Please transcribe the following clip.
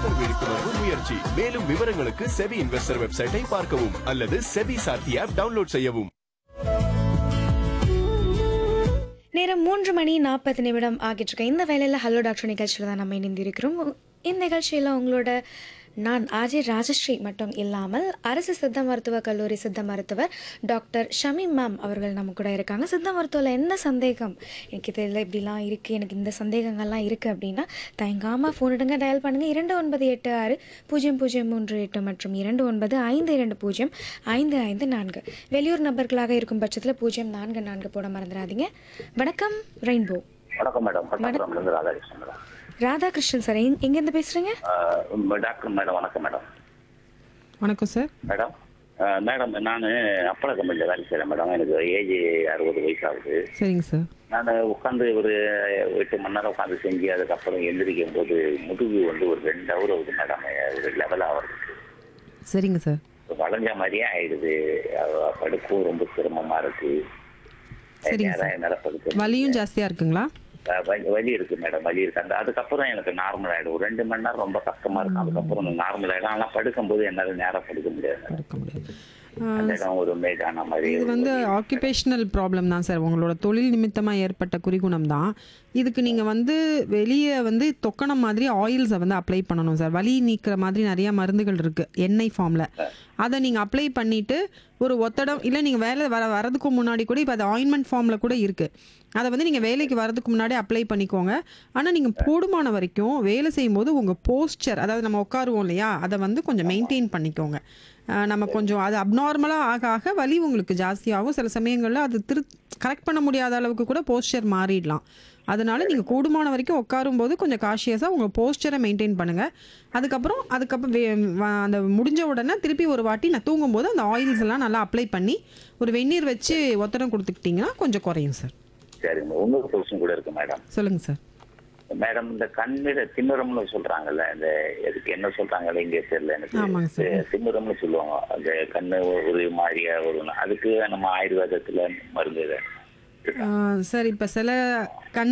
Investor விழிப்புணர்வு முயற்சி மேலும் விவரங்களுக்கு செபி இன்வெஸ்டர் வெப்சைட்டை பார்க்கவும் அல்லது செபி சார்த்தி ஆப் டவுன்லோட் செய்யவும் நேரம் மூன்று மணி நாற்பது நிமிடம் ஆகிட்டு இருக்கு இந்த வேலையில் ஹலோ டாக்டர் நிகழ்ச்சியில் தான் நம்ம இணைந்திருக்கிறோம் இந்த நிகழ்ச்சியில் உங்களோட நான் ஆஜே ராஜஸ்ரீ மட்டும் இல்லாமல் அரசு சித்த மருத்துவ கல்லூரி சித்த மருத்துவர் டாக்டர் ஷமீம் மேம் அவர்கள் நம்ம கூட இருக்காங்க சித்த மருத்துவத்தில் என்ன சந்தேகம் எனக்கு இதில் இப்படிலாம் இருக்குது எனக்கு இந்த சந்தேகங்கள்லாம் இருக்குது அப்படின்னா தயங்காமல் ஃபோன் எடுங்க டயல் பண்ணுங்கள் இரண்டு ஒன்பது எட்டு ஆறு பூஜ்ஜியம் பூஜ்ஜியம் மூன்று எட்டு மற்றும் இரண்டு ஒன்பது ஐந்து இரண்டு பூஜ்ஜியம் ஐந்து ஐந்து நான்கு வெளியூர் நபர்களாக இருக்கும் பட்சத்தில் பூஜ்ஜியம் நான்கு நான்கு போட மறந்துடாதீங்க வணக்கம் ரெயின்போ வணக்கம் மேடம் பட்டாபுரம்லேருந்து ராதாகிருஷ்ணன் மேடம் ராதாகிருஷ்ணன் சார் எங்க- எங்கேருந்து பேசுகிறீங்க ஆஹ் டாக்டர் மேடம் வணக்கம் மேடம் வணக்கம் சார் மேடம் ஆஹ் மேடம் நான் அப்பள கம்பெனியில் வேலை செய்கிறேன் மேடம் எனக்கு ஏஜ் அறுபது வயசு ஆகுது சரிங்க சார் நான் உட்காந்து ஒரு எட்டு மணி நேரம் உட்காந்து செஞ்சு அதுக்கப்புறம் எந்திரிக்கும் போது முதுகு வந்து ஒரு ரெண்டு ஹவர் ஆகுது மேடம் ஒரு லெவல் ஆகுது சரிங்க சார் வளைஞ்ச மாதிரியே ஆயிடுது அது படுக்கும் ரொம்ப சிரமமா இருக்கு சரிங்க நேரா சார். என்னால படுக்க வலியும் ஜாஸ்தியாக இருக்குங்களா அஹ் வலி வலி இருக்கு மேடம் வலி இருக்கு அந்த அதுக்கப்புறம் எனக்கு நார்மல் ஆயிடும் ஒரு ரெண்டு மணி நேரம் ரொம்ப கஷ்டமா இருக்கும் அதுக்கப்புறம் நார்மல் ஆயிடும் ஆனா படுக்கும்போது என்னால நேரம் படுக்க முடியாது madam. இருக்க முடியாது அந்த இடம் ஒரு மேடான மாதிரி இது வந்து ஆக்குபேஷனல் ப்ராப்ளம் தான் சார் உங்களோட தொழில் நிமித்தமாக ஏற்பட்ட குறிகுணம் தான் இதுக்கு நீங்கள் வந்து வெளியே வந்து தொக்கணம் மாதிரி ஆயில்ஸை வந்து அப்ளை பண்ணணும் சார் வலி நீக்கிற மாதிரி நிறைய மருந்துகள் இருக்குது எண்ணெய் ஃபார்மில் அதை நீங்கள் அப்ளை பண்ணிவிட்டு ஒரு ஒத்தடம் இல்லை நீங்கள் வேலை வர வரதுக்கு முன்னாடி கூட இப்போ அது ஆயின்மெண்ட் ஃபார்மில் கூட இருக்குது அதை வந்து நீங்கள் வேலைக்கு வரதுக்கு முன்னாடி அப்ளை பண்ணிக்கோங்க ஆனால் நீங்கள் போடுமான வரைக்கும் வேலை செய்யும்போது உங்கள் போஸ்டர் அதாவது நம்ம உட்காருவோம் இல்லையா அதை வந்து கொஞ்சம் மெயின்டைன் பண்ணிக்கோங்க அஹ் நம்ம கொஞ்சம் அது அப்நார்மலாக ஆக ஆக வலி உங்களுக்கு ஜாஸ்தியாகும் சில சமயங்களில் அது திரு கரெக்ட் பண்ண முடியாத அளவுக்கு கூட போஸ்டர் மாறிடலாம் அதனால நீங்கள் கூடுமான வரைக்கும் உட்காரும்போது கொஞ்சம் காஷியஸாக உங்கள் போஸ்டரை மெயின்டைன் பண்ணுங்கள் அதுக்கப்புறம் அதுக்கப்புறம் வே- வ- அந்த முடிஞ்ச உடனே திருப்பி ஒரு வாட்டி நான் தூங்கும்போது அந்த ஆயில்ஸ் எல்லாம் நல்லா அப்ளை பண்ணி ஒரு வெந்நீர் வச்சு ஒத்தடம் கொடுத்துக்கிட்டிங்கன்னா கொஞ்சம் குறையும் சார் சரிங்க இன்னொரு கொஸ்டின் கூட இருக்கு மேடம் சொல்லுங்கள் சார் மேடம் இந்த கண்ணிட திமிரம்னு சொல்றாங்கல்ல இந்த எதுக்கு என்ன சொல்றாங்கல்ல இங்கே தெரியல ஆமாங்க எனக்கு சார். திமிரம்னு சொல்லுவாங்க அந்த கண்ணு ஒரு மாதிரியா ஒரு அதுக்கு நம்ம ஆயுர்வேதத்துல மருந்து எது? சார் இப்போ சில கண்